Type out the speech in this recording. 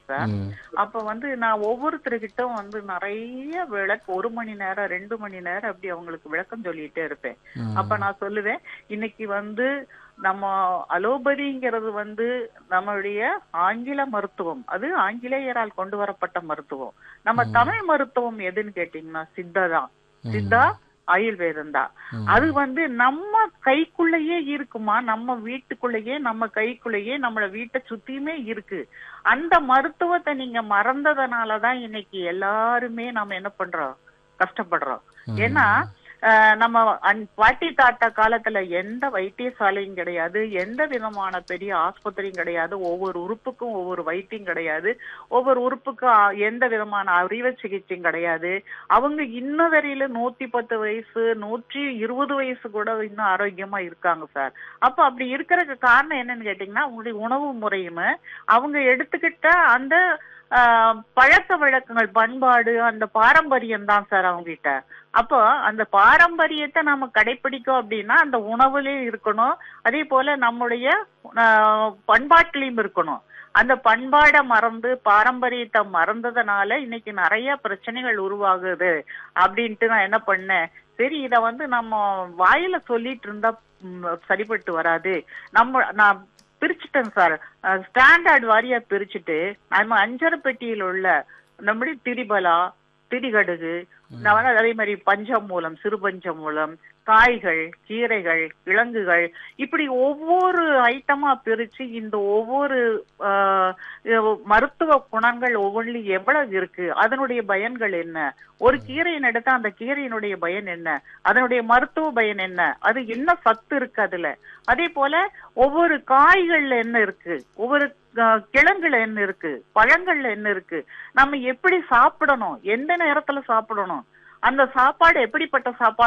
Sir ம். அப்ப வந்து நான் ஒவ்வொருத்தர்கிட்ட வந்து நிறைய விளக்கு ஒரு மணி நேரம் ரெண்டு மணி நேரம் அப்படி அவங்களுக்கு விளக்கம் சொல்லிட்டே இருப்பேன் ம். அப்ப நான் சொல்லுவேன் இன்னைக்கு வந்து நம்ம அலோபதிங்கிறது வந்து நம்மளுடைய ஆங்கில மருத்துவம் அது ஆங்கிலேயரால் கொண்டு வரப்பட்ட மருத்துவம் நம்ம தமிழ் மருத்துவம் எதுன்னு கேட்டீங்கன்னா சித்தா தான் சித்தா ஆயுர்வேதம் தான் ம். அது வந்து நம்ம கைக்குள்ளேயே இருக்குமா நம்ம வீட்டுக்குள்ளேயே நம்ம கைக்குள்ளேயே நம்மள வீட்டை சுத்தியுமே இருக்கு அந்த மருத்துவத்தை நீங்க மறந்ததுனாலதான் இன்னைக்கு எல்லாருமே நம்ம என்ன பண்றோம் கஷ்டப்படுறோம் ம். ஏன்னா அஹ், நம்ம அன்- பாட்டி தாத்தா காலத்துல எந்த வைத்தியசாலையும் கிடையாது எந்த விதமான பெரிய ஆஸ்பத்திரியும் கிடையாது ஒவ்வொரு உறுப்புக்கும் ஒவ்வொரு வைத்தியம் கிடையாது ஒவ்வொரு உறுப்புக்கும் அ- எந்த விதமான அறுவை சிகிச்சையும் கிடையாது அவங்க இன்ன வரையில நூத்தி பத்து வயசு நூற்றி இருபது வயசு கூட இன்னும் ஆரோக்கியமா இருக்காங்க சார் அப்ப அப்படி இருக்கிறதுக்கு காரணம் என்னன்னு கேட்டீங்கன்னா அவங்களுடைய உணவு முறையுமே அவங்க எடுத்துக்கிட்ட அந்த ஆஹ், பழக்க வழக்கங்கள் பண்பாடு அந்த பாரம்பரியம் தான் சார் அவங்க கிட்ட அப்போ அந்த பாரம்பரியத்தை நம்ம கடைபிடிக்கும் அப்படின்னா அந்த உணவுலயும் இருக்கணும் அதே போல நம்முடைய ஆஹ், பண்பாட்டிலையும் இருக்கணும் அந்த பண்பாடை மறந்து பாரம்பரியத்தை மறந்ததுனால இன்னைக்கு நிறைய பிரச்சனைகள் உருவாகுது அப்படின்ட்டு நான் என்ன பண்ணேன் சரி இத வந்து நம்ம வாயில சொல்லிட்டு இருந்தா ம், சரிப்பட்டு வராது நம்ம நான் பிரிச்சுட்டேன் சார் ஸ்டாண்டர்ட் வாரியா பிரிச்சுட்டு நம்ம அஞ்சரை பெட்டியில் உள்ள நம்முடைய திரிபலா திரிகடுகு நான் வந்து அதே மாதிரி பஞ்சமூலம் சிறுபஞ்சமூலம் காய்கள் கீரைகள் கிழங்குகள் இப்படி ஒவ்வொரு ஐட்டமா பிரிச்சு இந்த ஒவ்வொரு ஆஹ், அஹ், மருத்துவ குணங்கள் ஒவ்வொன்றிலும் எவ்வளவு இருக்கு அதனுடைய பயன்கள் என்ன ஒரு கீரையின் எடுத்தா அந்த கீரையினுடைய பயன் என்ன அதனுடைய மருத்துவ பயன் என்ன அது என்ன சத்து இருக்கு அதுல அதே போல ஒவ்வொரு காய்கள்ல என்ன இருக்கு ஒவ்வொரு அஹ், கிழங்குல என்ன இருக்கு பழங்கள்ல என்ன இருக்கு நம்ம எப்படி சாப்பிடணும் எந்த நேரத்துல சாப்பிடணும் அந்த சாப்பாடு எப்படிப்பட்ட சாப்பாடு